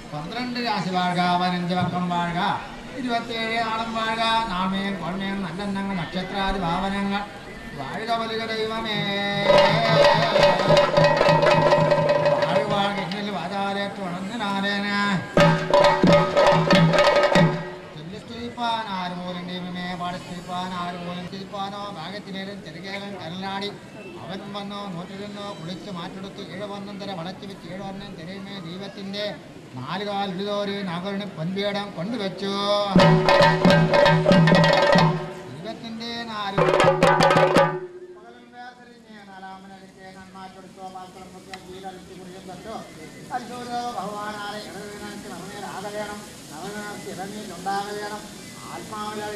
പന്ത്രണ്ട് രാശി വാഴുക പതിനഞ്ച് വർഷം വാഴുക ഇരുപത്തിയേഴ് നാളും വാഴുക നാമയും കൊഴമയും നല്ലെണ്ണങ്ങൾ നക്ഷത്രാദി ഭാവനങ്ങൾ വാഴുക വലിയ ദൈവമേ വാഴുക കിഞ്ഞിൽ വാചാലേറ്റ് ഉണർന്നിനാലേന ചെല്ലിസ്തുതിപ്പാൻ ആരുപോലും ദൈവമേ പാടിസ്തുതിപ്പാൻ ആരുപോലും തിരിപ്പാനോ ഭാഗത്തിനേലും ചെറുകേലം കരലാടി അവൻ വന്നോ നൂറ്റിരുന്നോ കുളിച്ച് മാറ്റെടുത്ത് ഏഴുവന്നന്തര വളച്ചു വെച്ച് ഏഴുവർണ്ണം തെരയുമേ ദൈവത്തിന്റെ നാലുകാൽ ഇടുതോരി നാഗരണി പൊൻപീഠം കൊണ്ടുവച്ചു ദൈവത്തിന്റെ നാല് പകലും വേസരിഞ്ഞ് നാലാമനടിക്ക് നന്മാറ്റെടുത്തോ പാത്രം മുക്കിയാൽ വീടടിച്ച് കുടിയും തൊട്ടോ അൽസൂരോ ഭഗവാനാലെ ഇടവിനക്ക് നവനീരാകവേണം നവനക്ക് ഇടനീരുണ്ടാകവേണം ആത്മാവിലെ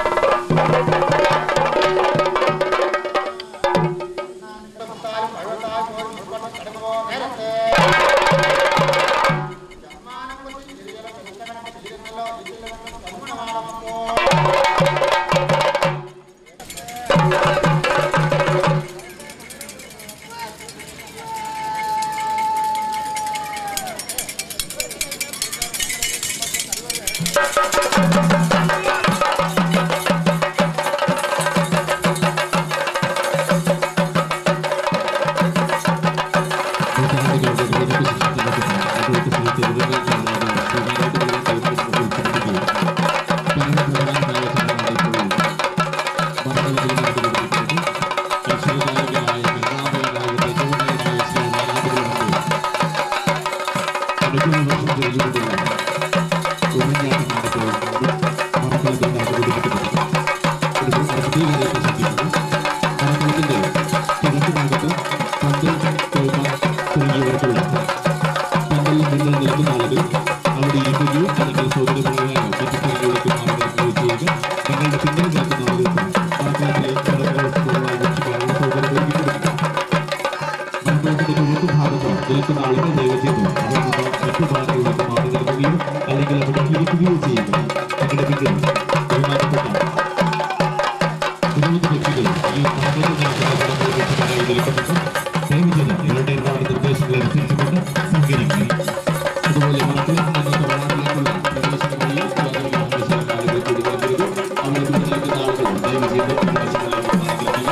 നിൽക്കുന്ന ആളുകൾ ദൈവത്തിനോ അവിടെ നിന്ന് മറ്റു ഭാഗങ്ങളിലേക്ക് മാറി നിൽക്കുകയോ അല്ലെങ്കിൽ അവിടെ ഇരിക്കുകയോ ചെയ്യുക നിങ്ങളുടെ പിന്നിൽ ബഹുമാനപ്പെട്ട പുരോഗതി വ്യക്തികൾ ഈ പന്ത്രണ്ട് നിൽക്കുന്നുണ്ട് ദൈവജനം ഇവരുടെ ഒരുപാട് നിർദ്ദേശങ്ങൾ അനുസരിച്ചുകൊണ്ട് സഹകരിക്കുക അതുപോലെ മക്കളിൽ നിന്ന് വളർന്നിലേക്കുള്ള പ്രവേശന വഴി യാതൊരു കാരണവശാലും ആളുകൾ കൂടി നൽകരുത് അവിടെ ഇവിടെ നിൽക്കുന്ന ആളുകൾ ദയവ് ചെയ്ത് പ്രവേശനത്തിലേക്ക് മാറി നിൽക്കുക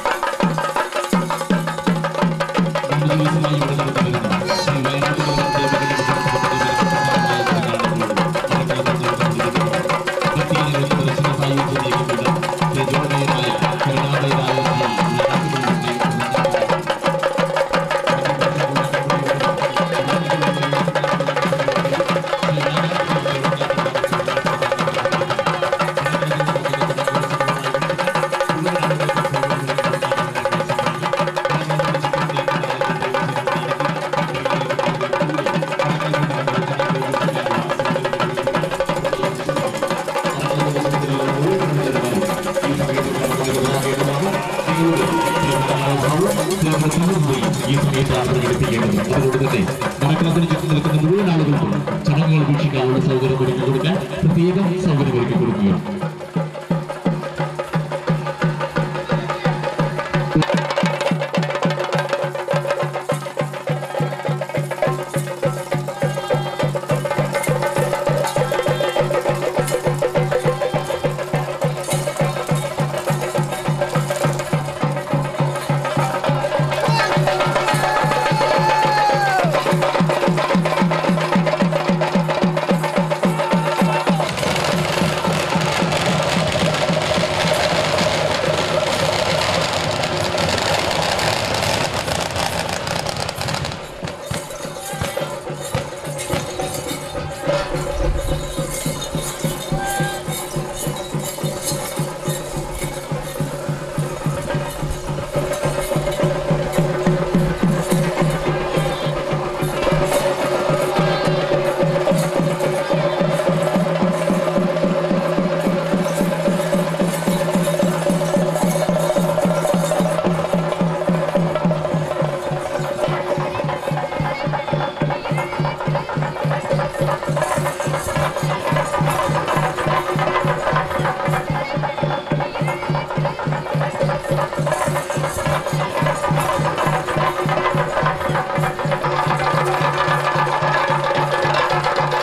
രണ്ട് ദിവസമായി ഇവിടെ നടന്നുവരുന്ന ശ്രീ വയനാട് ദേവഗണ ഈ സമയത്ത് പ്രകടിപ്പിക്കേണ്ടത് അതുകൊണ്ട് തന്നെ മണക്കളത്തിന് ചുറ്റും നിൽക്കുന്ന മുഴുവൻ ആളുകൾക്കും ചടങ്ങുകൾ വീക്ഷിക്കാനുള്ള സൗകര്യം ഒരുക്കി കൊടുക്കാൻ പ്രത്യേകം സൗകര്യം ഒരുക്കി കൊടുക്കുകയാണ് ും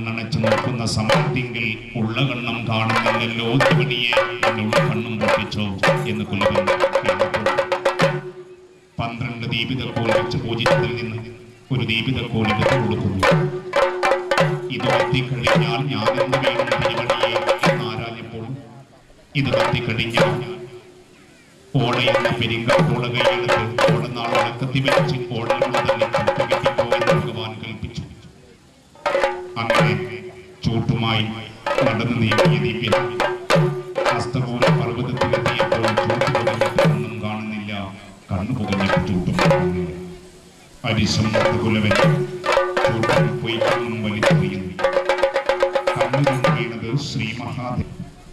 കണ്ണടച്ച് നോക്കുന്ന സമയത്തെങ്കിൽ ഉള്ള കണ്ണം കാണുന്നില്ലല്ലോ ദ്രവണിയെ എന്നോട് കണ്ണും പൊട്ടിച്ചോ എന്ന് കുലവൻ കേട്ടപ്പോൾ പന്ത്രണ്ട് ദീപിതക്കോൾ വെച്ച് പൂജിച്ചതിൽ നിന്ന് ഒരു ദീപിതക്കോൾ എടുത്തു കൊടുക്കുന്നു ഇത് എത്തിക്കഴിഞ്ഞാൽ ഞാൻ എന്ത് വേണം തിരുവണിയെ എന്നാരാഞ്ഞപ്പോൾ ഇത് കത്തിക്കഴിഞ്ഞാൽ ഓടയെന്ന പെരിങ്കോള കൈയെടുത്ത് ഓടനാളെ കത്തി വെച്ച് ഓടലുള്ള തന്നെ കെട്ടിക്കോ എന്ന് ഭഗവാൻ കൽപ്പിച്ചു അങ്ങനെ ചൂട്ടുമായി നടന്നു നീങ്ങിയ ദിവ്യ അസ്തമൂല പർവ്വതത്തിലെത്തിയപ്പോൾ ചൂട്ട് പുകഞ്ഞിട്ട് ഒന്നും കാണുന്നില്ല കണ്ണു പുകഞ്ഞിട്ട് ചൂട്ടും കാണുന്നില്ല അരിശം കുലവൻ ചൂട്ടും പൊയ്ക്കൊന്നും വലിച്ചെറിയുന്നു കണ്ണു വീണത് ശ്രീ മഹാദേവൻ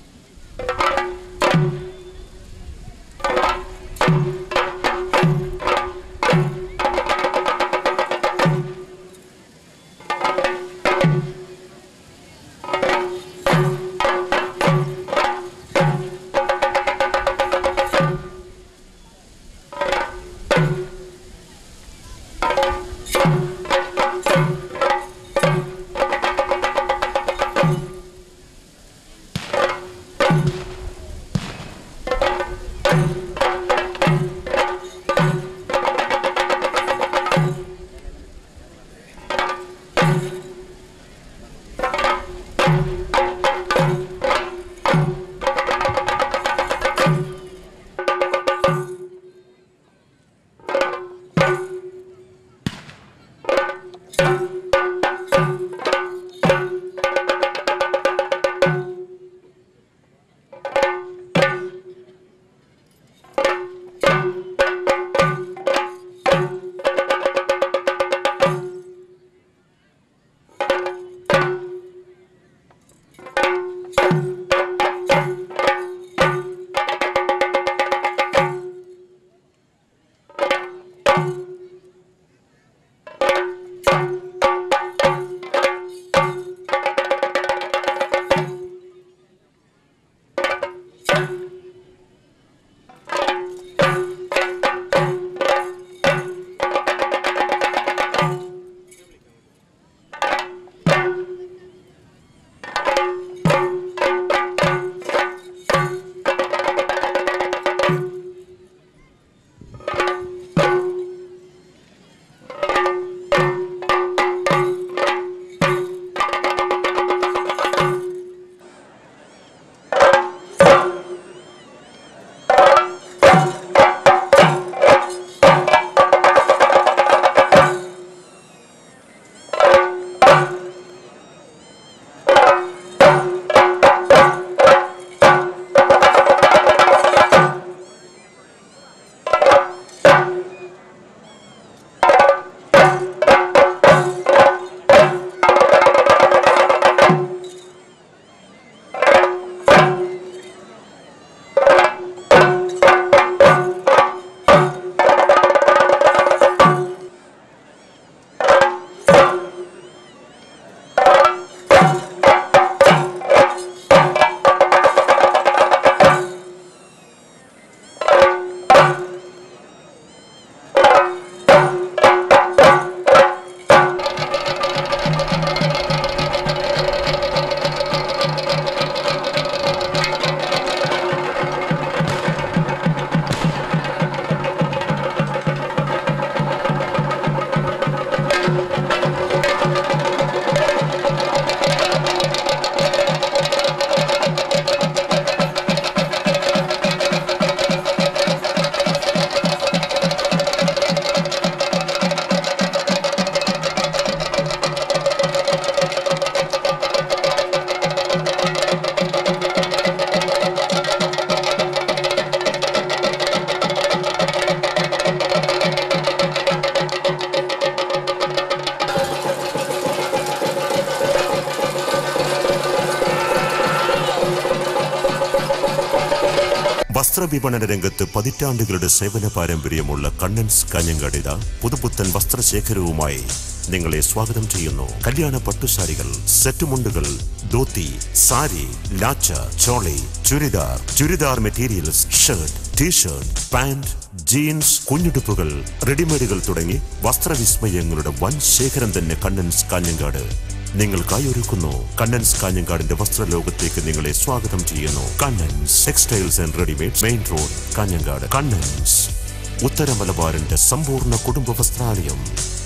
വസ്ത്രവിപണന രംഗത്ത് പതിറ്റാണ്ടുകളുടെ സേവന പാരമ്പര്യമുള്ള കണ്ണൻസ് കാഞ്ഞങ്ങാടിത പുതുപുത്തൻ വസ്ത്രശേഖരവുമായി നിങ്ങളെ സ്വാഗതം ചെയ്യുന്നു കല്യാണ പട്ടുസാരികൾ സെറ്റുമുണ്ടുകൾ ധോത്തി സാരി ലാച്ച choli churidar churidar materials shirt T-shirt pant jeans കുഞ്ഞുടുപ്പുകൾ റെഡിമെയ്ഡുകൾ തുടങ്ങി വസ്ത്രവിസ്മയങ്ങളുടെ വൻ ശേഖരം തന്നെ കണ്ണൻസ് കാഞ്ഞങ്ങാട് നിങ്ങൾക്കായി ഒരുക്കുന്നു കണ്ണൻസ് കാഞ്ഞങ്കാടിന്റെ വസ്ത്രലോകത്തേക്ക് നിങ്ങളെ സ്വാഗതം ചെയ്യുന്നു Kannan's textiles and readymade main road Kanhangad Kannan's ഉത്തര മലബാറിന്റെ സമ്പൂർണ്ണ കുടുംബ വസ്ത്രാലയം